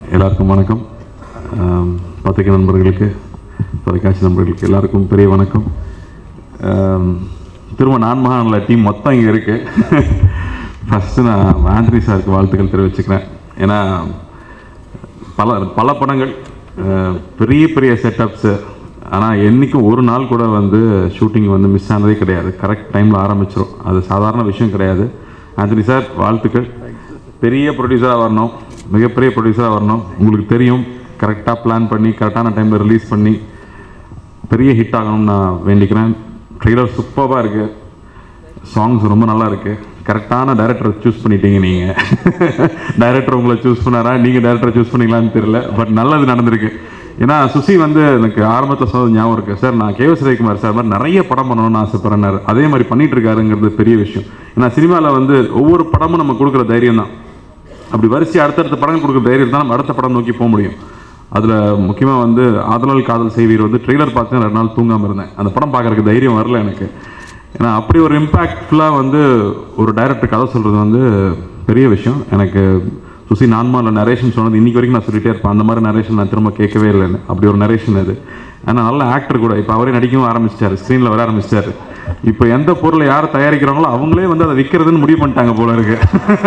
எல்லாருக்கும் வணக்கம் ஆம், பத்திரிகை நண்பர்களுக்கு தொலைக்காட்சி நண்பர்களுக்கு எல்லாருக்கும் பெரிய வணக்கம் ஆம், திரும்ப நான்மகானில் டீம் மொத்தம் இங்கே இருக்குது ஃபஸ்ட்டு நான் ஆண்டனி சாருக்கு வாழ்த்துக்கள் தெரிவிச்சுக்கிறேன் ஏன்னா பல பல படங்கள் அஹ், பெரிய பெரிய செட்டப்ஸு ஆனால் என்றைக்கும் ஒரு நாள் கூட வந்து ஷூட்டிங் வந்து மிஸ் ஆனதே கிடையாது கரெக்ட் டைமில் ஆரம்பிச்சிடும் அது சாதாரண விஷயம் கிடையாது ஆண்டனி சார் வாழ்த்துக்கள் பெரிய ப்ரொடியூசராக வரணும் மிகப்பெரிய ப்ரொடியூசராக வரணும் உங்களுக்கு தெரியும் கரெக்டாக பிளான் பண்ணி கரெக்டான டைமில் ரிலீஸ் பண்ணி பெரிய ஹிட் ஆகணும்னு நான் வேண்டிக்கிறேன் ட்ரெய்லர் சூப்பராக இருக்குது சாங்ஸ் ரொம்ப நல்லா இருக்கு கரெக்டான டைரக்டரை சூஸ் பண்ணிட்டீங்க நீங்கள் டைரக்டர் உங்களை சூஸ் பண்ணாரா நீங்கள் டைரக்டரை சூஸ் பண்ணீங்களான்னு தெரியல பட் நல்லது நடந்திருக்கு ஏன்னா சுசி வந்து எனக்கு ஆரம்பத்தில் சொன்னது ஞாபகம் இருக்குது சார் நான் கேவஸ் ரவிக்குமார் சார் மாதிரி நிறைய படம் பண்ணணும்னு ஆசைப்படுறேன்னாரு அதே மாதிரி பண்ணிட்டு இருக்காருங்கிறது பெரிய விஷயம் ஏன்னா சினிமாவில் வந்து ஒவ்வொரு படமும் நம்ம கொடுக்குற தைரியம் தான் அப்படி வரிசை அடுத்தடுத்த படம் கொடுக்குற தைரியம் தான் நம்ம அடுத்த படம் நோக்கி போக முடியும் அதில் முக்கியமாக வந்து ஆதலால் காதல் செய்வீர் வந்து ட்ரெய்லர் பார்த்து ரெண்டு நாள் தூங்காமல் இருந்தேன் அந்த படம் பார்க்கறதுக்கு தைரியம் வரல எனக்கு ஏன்னா அப்படி ஒரு இம்பேக்ட்ஃபுல்லாக வந்து ஒரு டைரக்டர் கதை சொல்கிறது வந்து பெரிய விஷயம் எனக்கு சுசி நான்மால நரேஷன் சொன்னது இன்னைக்கு வரைக்கும் நான் சொல்லிட்டே இருப்பேன் அந்த மாதிரி நரேஷன் நான் திரும்ப கேட்கவே இல்லைன்னு அப்படி ஒரு நரேஷன் அது ஆனால் நல்ல ஆக்டர் கூட இப்போ அவரே நடிக்கவும் ஆரம்பிச்சிட்டாரு ஸ்க்ரீனில் வர ஆரம்பிச்சிட்டாரு இப்போ எந்த பொருளை யார் தயாரிக்கிறாங்களோ அவங்களே வந்து அதை விற்கிறதுன்னு முடிவு பண்ணிட்டாங்க போல இருக்கு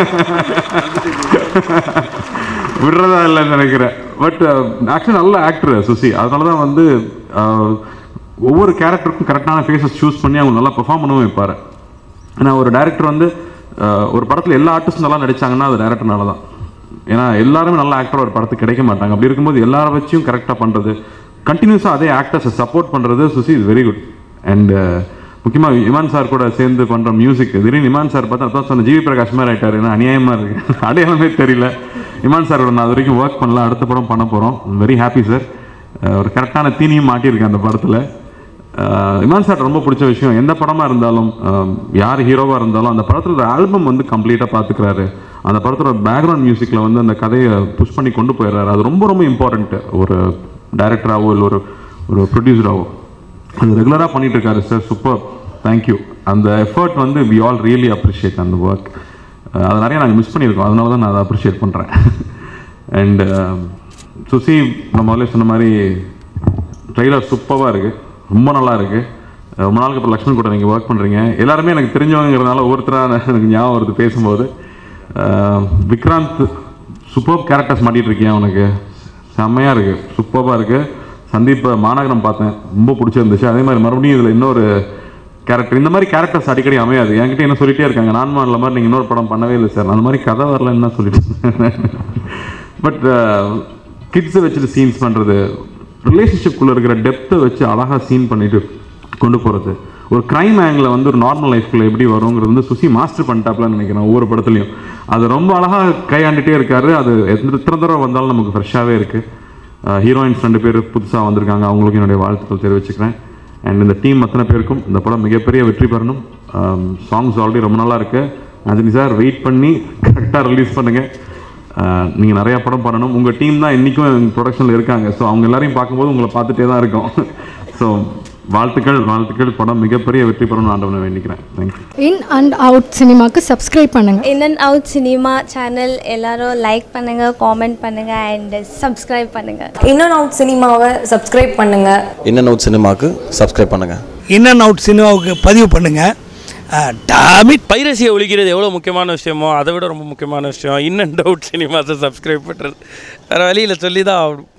விடுறதா இல்லைன்னு நினைக்கிறேன் பட் ஆக்சுவலி நல்ல ஆக்டர் சுசி அதனால தான் வந்து அஹ், ஒவ்வொரு கேரக்டருக்கும் கரெக்டான ஃபேஸஸ் சூஸ் பண்ணி அவங்க நல்லா பெர்ஃபார்ம் பண்ணவும் வைப்பாரு ஏன்னா ஒரு டைரக்டர் வந்து அஹ், ஒரு படத்தில் எல்லா ஆர்டிஸ்டும் நல்லா நடிச்சாங்கன்னா அது டேரக்டர்னால தான் ஏன்னா எல்லாருமே நல்ல ஆக்டர் ஒரு படத்துக்கு கிடைக்க மாட்டாங்க அப்படி இருக்கும்போது எல்லாரை வச்சும் கரெக்டாக பண்ணுறது கண்டினியூஸாக அதே ஆக்டர்ஸை சப்போர்ட் பண்ணுறது Susi is very good and முக்கியமாக இமான் சார் கூட சேர்ந்து பண்ணுற மியூசிக் திடீர்னு இமான் சார் பார்த்தா அதான் சொன்ன ஜிவி பிரகாஷ் மாதிரி ஆயிட்டாரு ஏன்னா அநியாயமாக இருக்கு அடையாளமே தெரியல இமான் சாரோட நான் அது வரைக்கும் ஒர்க் பண்ணல அடுத்த படம் பண்ண போகிறோம் வெரி ஹாப்பி சார் ஒரு கரெக்டான தீனியும் மாட்டியிருக்கேன் அந்த படத்தில் ஆஹ் இமான் சார் ரொம்ப பிடிச்ச விஷயம் எந்த படமாக இருந்தாலும் ஆஹ் யார் ஹீரோவாக இருந்தாலும் அந்த படத்தோட ஆல்பம் வந்து கம்ப்ளீட்டாக பார்த்துக்கிறாரு அந்த படத்தோட பேக்ரவுண்ட் மியூசிக்கில் வந்து அந்த கதையை புஷ் பண்ணி கொண்டு போயிடுறாரு அது ரொம்ப ரொம்ப இம்பார்ட்டண்ட்டு ஒரு டைரக்டராகவோ இல்லை ஒரு ஒரு ப்ரொடியூசராகவோ அது ரெகுலராக பண்ணிட்டு இருக்காரு சார் சூப்பர் தேங்க்யூ அந்த எஃபர்ட் வந்து வி ஆல் ரியலி அப்ரிஷியேட் அந்த ஒர்க் அதை நிறைய நாங்கள் மிஸ் பண்ணியிருக்கோம் அதனால தான் நான் அதை அப்ரிஷியேட் பண்ணுறேன் அண்ட் சுசி நம்ம முதல்ல சொன்ன மாதிரி ட்ரெய்லர் சூப்பராக இருக்குது ரொம்ப நல்லா இருக்குது ரொம்ப நாளுக்கு அப்புறம் லக்ஷ்மண் கூட நீங்கள் ஒர்க் பண்ணுறீங்க எல்லாருமே எனக்கு தெரிஞ்சவங்கிறதுனால ஒவ்வொருத்தராக எனக்கு ஞாபகம் வருது பேசும்போது அஹ், விக்ராந்த் சூப்பர் கேரக்டர்ஸ் மாட்டிட்டு இருக்கேன் அவனுக்கு செம்மையாக இருக்குது சூப்பராக இருக்குது சந்தீப் மாநகரம் பார்த்தேன் ரொம்ப பிடிச்சிருந்துச்சு அதே மாதிரி மறுபடியும் இதில் இன்னொரு கேரக்டர் இந்த மாதிரி கேரக்டர்ஸ் அடிக்கடி அமையாது என்கிட்ட என்ன சொல்லிட்டே இருக்காங்க நான் மாடல மாதிரி நீங்கள் இன்னொரு படம் பண்ணவே இல்லை சார் அந்த மாதிரி கதை வரலன்னு தான் சொல்லிட்டு பட் கிட்ஸை வச்சுட்டு சீன்ஸ் பண்ணுறது ரிலேஷன்ஷிப்குள்ளே இருக்கிற டெப்த்தை வச்சு அழகாக சீன் பண்ணிட்டு கொண்டு போகிறது ஒரு க்ரைம் ஆங்கில் வந்து ஒரு நார்மல் லைஃப்குள்ளே எப்படி வருங்கிறது வந்து சுசி மாஸ்டர் பண்ணிட்டாப்லன்னு நினைக்கிறேன் ஒவ்வொரு படத்துலையும் அது ரொம்ப அழகாக கையாண்டுட்டே இருக்காரு அது எத்தனை எத்தனை தடவை வந்தாலும் நமக்கு ஃப்ரெஷ்ஷாகவே இருக்குது ஹீரோயின்ஸ் ரெண்டு பேர் புதுசாக வந்திருக்காங்க அவங்களுக்கும் என்னுடைய வாழ்த்துக்கள் தெரிவிச்சுக்கிறேன் அண்ட் இந்த டீம் அத்தனை பேருக்கும் இந்த படம் மிகப்பெரிய வெற்றி பெறணும் சாங்ஸ் ஆல்ரெடி ரொம்ப நல்லா இருக்கு அஞ்சலி சார் வெயிட் பண்ணி கரெக்டாக ரிலீஸ் பண்ணுங்கள் நீங்கள் நிறையா படம் பண்ணணும் உங்கள் டீம் தான் இன்றைக்கும் ப்ரொடக்ஷனில் இருக்காங்க ஸோ அவங்க எல்லாரையும் பார்க்கும்போது உங்களை பார்த்துட்டே தான் இருக்கோம் ஸோ வாழ்த்துக்கள் வாழ்த்துக்கள் படம் மிகப்பெரிய வெற்றி பெறணும்னு ஆண்டவனை வேண்டிக்கிறேன் தேங்க்யூ இன் அண்ட் அவுட் சினிமாக்கு சப்ஸ்கிரைப் பண்ணுங்கள் in and out cinema channel எல்லாரும் லைக் பண்ணுங்கள் காமெண்ட் பண்ணுங்கள் அண்ட் சப்ஸ்கிரைப் பண்ணுங்கள் இன் அண்ட் அவுட் சினிமாவை சப்ஸ்கிரைப் பண்ணுங்கள் இன் அண்ட் அவுட் சினிமாவுக்கு சப்ஸ்கிரைப் பண்ணுங்கள் இன் அண்ட் அவுட் சினிமாவுக்கு பதிவு பண்ணுங்கள் டாமிட் பைரசியை ஒழிக்கிறது எவ்வளோ முக்கியமான விஷயமோ அதை விட ரொம்ப முக்கியமான விஷயம் இன் அண்ட் அவுட் சினிமாஸை சப்ஸ்கிரைப் பண்ணுறது வேறு வழியில் சொல்லி தான் ஆகணும்